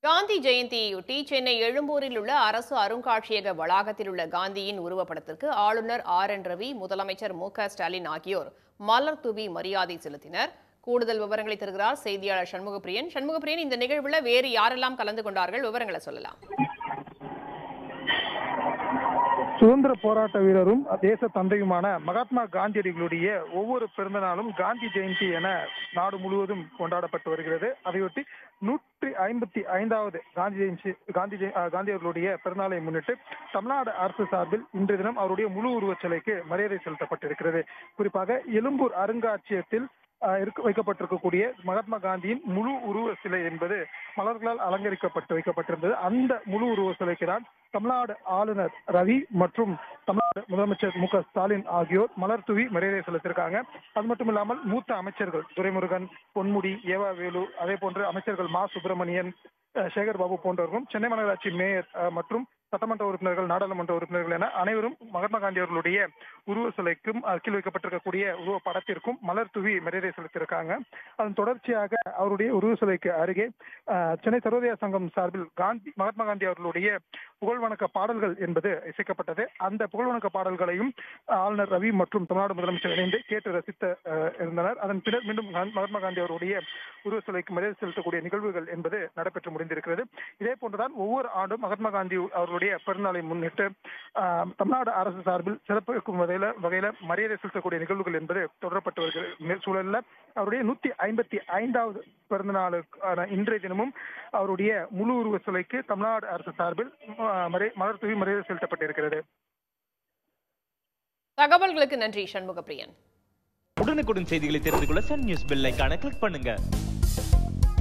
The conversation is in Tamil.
காந்தி ஜெயந்தியையொட்டி சென்னை எழும்பூரில் உள்ள அரசு அருங்காட்சியக வளாகத்தில் உள்ள காந்தியின் உருவப்படத்திற்கு ஆளுநர் ஆர் என் ரவி முதலமைச்சர் மு க ஸ்டாலின் ஆகியோர் மலர் தூவி மரியாதை செலுத்தினர் கூடுதல் விவரங்களை தருகிறார் செய்தியாளர் சண்முகப்பிரியன் சண்முகப்பிரியன் இந்த நிகழ்வுல வேறு யாரெல்லாம் கலந்து கொண்டார்கள் விவரங்களை சொல்லலாம் சுதந்திர போராட்ட வீரரும் தேச தந்தையுமான மகாத்மா காந்தியடிகளுடைய ஒவ்வொரு பிறந்த நாளும் காந்தி ஜெயந்தி என நாடு முழுவதும் கொண்டாடப்பட்டு வருகிறது அதையொட்டி நூற்றி ஐம்பத்தி ஐந்தாவது காந்தி ஜெயந்தி காந்தி ஜெய- அஹ் காந்தி அவர்களுடைய பிறந்தநாளை முன்னிட்டு தமிழ்நாடு அரசு சார்பில் இன்றைய தினம் அவருடைய முழு உருவச் சிலைக்கு மரியாதை செலுத்தப்பட்டிருக்கிறது குறிப்பாக எழும்பூர் அருங்காட்சியகத்தில் அஹ், இருக்க வைக்கப்பட்டிருக்கக்கூடிய மகாத்மா காந்தியின் முழு உருவ சிலை என்பது மலர்களால் அலங்கரிக்கப்பட்டு வைக்கப்பட்டிருந்தது அந்த முழு உருவ சிலைக்கு தான் தமிழ்நாடு ஆளுநர் ரவி மற்றும் தமிழ்நாடு முதலமைச்சர் மு க ஸ்டாலின் ஆகியோர் மலர் தூவி மரியாதை செலுத்தியிருக்காங்க அது மட்டும் இல்லாமல் மூத்த அமைச்சர்கள் துரைமுருகன் பொன்முடி ஏவா வேலு அதே போன்று அமைச்சர்கள் மா சுப்பிரமணியன் அஹ், சேகர் பாபு போன்றவர்களும் சென்னை மாநகராட்சி மேயர் அஹ், மற்றும் சட்டமன்ற உறுப்பினர்கள் நாடாளுமன்ற உறுப்பினர்கள் என அனைவரும் மகாத்மா காந்தி அவர்களுடைய உருவ சிலைக்கும் கீழ் வைக்கப்பட்டிருக்கக்கூடிய உருவ படத்திற்கும் மலர் தூவி மரியாதை செலுத்தியிருக்காங்க அதன் தொடர்ச்சியாக அவருடைய உருவ சிலைக்கு அருகே அஹ், சென்னை சர்வோதய சங்கம் சார்பில் காந்தி மகாத்மா காந்தி அவர்களுடைய புகழ் வணக்க பாடல்கள் என்பது இசைக்கப்பட்டது அந்த புகழ் வணக்க பாடல்களையும் ஆளுநர் ரவி மற்றும் தமிழ்நாடு முதலமைச்சர் இணைந்து கேட்டு ரசித்த அஹ், இருந்தனர் அதன் பின்னர் மீண்டும் காந்தி- மகாத்மா காந்தி அவருடைய உருவ சிலைக்கு மரியாதை செலுத்தக்கூடிய நிகழ்வுகள் என்பது நடைபெற்று முடிந்திருக்கிறது இதே போன்றுதான் ஒவ்வொரு ஆண்டும் மகாத்மா காந்தி அவர்களுடைய பிறந்தநாளை முன்னிட்டு ஆஹ், தமிழ்நாடு அரசு சார்பில் சிறப்பிக்கும் வகையில வகையில மரியாதை செலுத்தக்கூடிய நிகழ்வுகள் என்பது தொடரப்பட்டு வருகிறது இந்த சூழல்ல அவருடைய நூத்தி ஐம்பத்தி ஐந்தாவது பிறந்த நாளுக்கான இன்றைய தினமும் அவருடைய முழு உருவ சிலைக்கு தமிழ்நாடு அரசு சார்பில் ஆஹ், மரி- மலர் தூவி மரியாதை செலுத்தப்பட்டிருக்கிறது தகவல்களுக்கு நன்றி சண்முகப்பிரியன் உடனுக்குடன் செய்திகளை தெரிந்து கொள்ள சன் நியூஸ் பெல் ஐகானை கிளிக் பண்ணுங்க